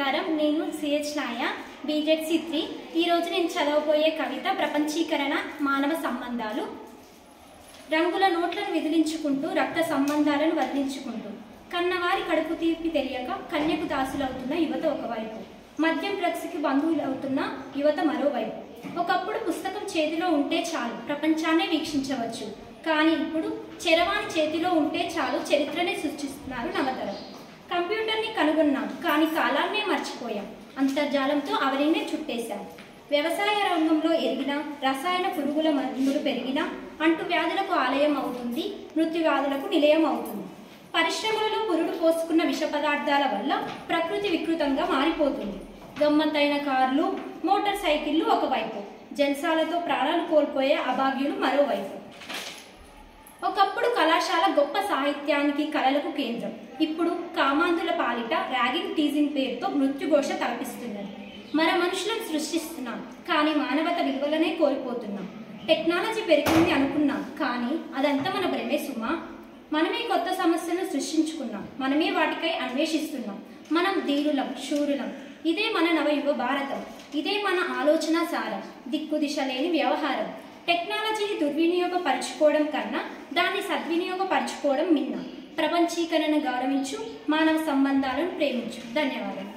నమస్కారం నేను సిహెచ్ నాయ బీజెడ్ సి త్రీ ఈరోజు నేను చదవబోయే కవిత ప్రపంచీకరణ మానవ సంబంధాలు రంగుల నోట్లను విదిలించుకుంటూ రక్త సంబంధాలను వదిలించుకుంటూ కన్నవారి కడుపు తీపి తెలియక కన్యకు దాసులవుతున్న యువత ఒకవైపు మద్యం డ్రగ్స్కి బంధువులవుతున్న యువత మరోవైపు ఒకప్పుడు పుస్తకం చేతిలో ఉంటే చాలు ప్రపంచాన్నే వీక్షించవచ్చు కానీ ఇప్పుడు చరవాణి చేతిలో ఉంటే చాలు చరిత్రనే సృష్టిస్తున్నారు నవతరం కంప్యూటర్ని కనుగొన్నాం కానీ కాలాన్నే మర్చిపోయాం అంతర్జాలంతో అవరినే చుట్టేశాం వ్యవసాయ రంగంలో ఎరిగిన రసాయన పురుగుల మందులు పెరిగినా అంటు వ్యాధులకు ఆలయం అవుతుంది మృత్యు వ్యాధులకు నిలయం అవుతుంది పరిశ్రమలలో పురుడు పోసుకున్న విష పదార్థాల వల్ల ప్రకృతి వికృతంగా మారిపోతుంది గమ్మత్తైన కార్లు మోటార్ సైకిళ్ళు ఒకవైపు జల్సాలతో ప్రాణాలు కోల్పోయే అభాగ్యులు మరోవైపు ఒకప్పుడు కళాశాల గొప్ప సాహిత్యానికి కళలకు కేంద్రం ఇప్పుడు కామాంధుల పాలిట ర్యాగింగ్ టీజింగ్ పేరుతో మృత్యుఘోష తలపిస్తున్నది మన మనుషులను సృష్టిస్తున్నాం కానీ మానవత విలువలనే కోల్పోతున్నాం టెక్నాలజీ పెరిగింది అనుకున్నాం కానీ అదంతా మన భ్రమే సుమా మనమే కొత్త సమస్యలను సృష్టించుకున్నాం మనమే వాటికై అన్వేషిస్తున్నాం మనం ధీరులం శూరులం ఇదే మన నవయువ భారతం ఇదే మన ఆలోచన సారం దిక్కు దిశ లేని వ్యవహారం టెక్నాలజీని దుర్వినియోగపరచుకోవడం కన్నా దాన్ని సద్వినియోగపరచుకోవడం మిన్న ప్రపంచీకరణను గౌరవించు మానవ సంబంధాలను ప్రేమించు ధన్యవాదాలు